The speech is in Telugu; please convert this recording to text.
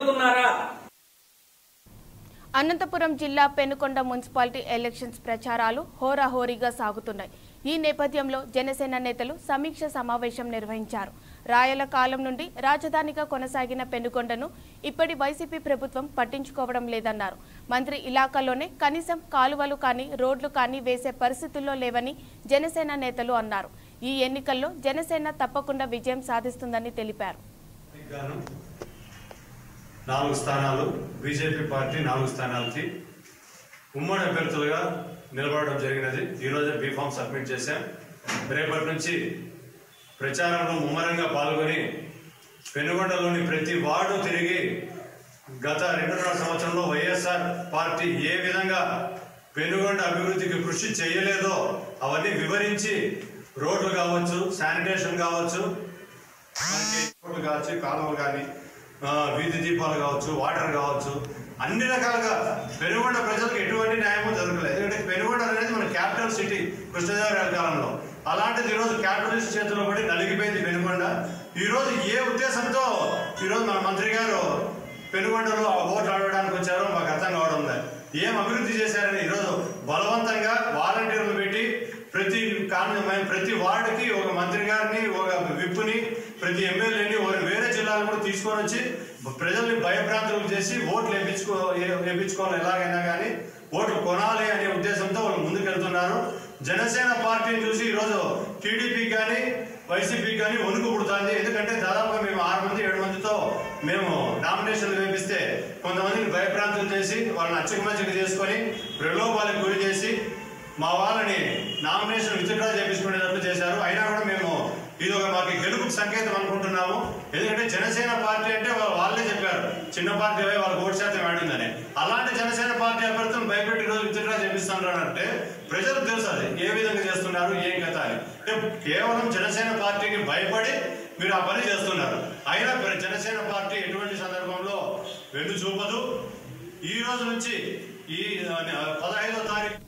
ఉన్నారా అనంతపురం జిల్లా పెనుకొండ మున్సిపాలిటీ ఎలక్షన్స్ ప్రచారాలు హోరాహోరీగా సాగుతున్నాయి ఈ నేపథ్యంలో జనసేన నేతలు సమీక్ష సమావేశం నిర్వహించారు రాయల కాలం నుండి రాజధానిగా కొనసాగిన పెనుకొండను ఇప్పటి వైసీపీ ప్రభుత్వం పట్టించుకోవడం లేదన్నారు మంత్రి ఇలాకాలోనే కనీసం కాలువలు కానీ రోడ్లు కానీ వేసే పరిస్థితుల్లో లేవని జనసేన నేతలు అన్నారు ఈ ఎన్నికల్లో జనసేన తప్పకుండా విజయం సాధిస్తుందని తెలిపారు గాను నాలుగు స్థానాలు బీజేపీ పార్టీ నాలుగు స్థానాలకి ఉమ్మడి అభ్యర్థులుగా నిలబడడం జరిగినది ఈరోజే బీఫామ్ సబ్మిట్ చేశాం రేపటి నుంచి ప్రచారంలో ముమ్మరంగా పాల్గొని పెనుగొండలోని ప్రతి వార్డు తిరిగి గత రెండున్నర సంవత్సరంలో వైఎస్ఆర్ పార్టీ ఏ విధంగా పెనుగొండ అభివృద్ధికి కృషి చేయలేదో అవన్నీ వివరించి రోడ్లు కావచ్చు శానిటేషన్ కావచ్చు మనకి రోడ్లు కావచ్చు కాలువలు కానీ ఆ, వీధి దీపాలు కావచ్చు వాటర్ కావచ్చు అన్ని రకాలుగా పెనుగొండ ప్రజలకు ఎటువంటి న్యాయమో జరగలేదు ఎందుకంటే పెనుగొండ అనేది మన క్యాపిటల్ సిటీ కృష్ణదేవరాయల కాలంలో అలాంటిది ఈరోజు క్యాపిటలిస్ట్ చేతిలో పడి నలిగిపోయింది పెనుగొండ ఈరోజు ఏ ఉద్దేశంతో ఈరోజు మన మంత్రి గారు పెనుగొండలో ఆ ఓట్లు ఆడడానికి వచ్చారో మాకు అర్థం కావడం లేదు ఏం అభివృద్ధి చేశారని ఈరోజు బలవంతంగా వాలంటీర్లు పెట్టి ప్రతి కారణమైన ప్రతి వార్డుకి ఒక మంత్రి గారిని ఒక విప్పుని ప్రతి ఎమ్మెల్యేని ఒక వేరే జిల్లాలు కూడా తీసుకొని వచ్చి ప్రజల్ని భయభ్రాంతులకు చేసి ఓట్లు వేయించుకో వేయించుకోవాలి ఎలాగైనా కానీ ఓట్లు కొనాలి అనే ఉద్దేశంతో వాళ్ళు ముందుకెళ్తున్నారు జనసేన పార్టీని చూసి ఈరోజు టీడీపీ కానీ వైసీపీ కానీ వణుకు పుడుతుంది ఎందుకంటే దాదాపుగా మేము ఆరు మంది ఏడు మందితో మేము నామినేషన్లు వేపిస్తే కొంతమందిని భయభ్రాంతులు చేసి వాళ్ళని అచ్చకమచ్చక చేసుకొని ప్రలోభాలకు గురి చేసి మా వాళ్ళని నామినేషన్ విత్డ్రా చేపించుకునేటట్లు చేశారు అయినా కూడా మేము ఇది ఒక మాకు గెలుపుకి సంకేతం అనుకుంటున్నాము ఎందుకంటే జనసేన పార్టీ అంటే వా- వాళ్ళే చెప్పారు చిన్న పార్టీ అయి వాళ్ళకి ఓటు శాతం ఆడిందని అలాంటి జనసేన పార్టీ అభ్యర్థులను భయపెట్టి రోజు విత్డ్రా చేపిస్తున్నారు అంటే ప్రజలకు తెలుసు అది ఏ విధంగా చేస్తున్నారు ఏం కథ అని అంటే కేవలం జనసేన పార్టీకి భయపడి మీరు ఆ పని చేస్తున్నారు అయినా ప్ర- జనసేన పార్టీ ఎటువంటి సందర్భంలో వెన్ను చూపదు ఈ రోజు నుంచి ఈ ఆ, పదహైదో తారీఖు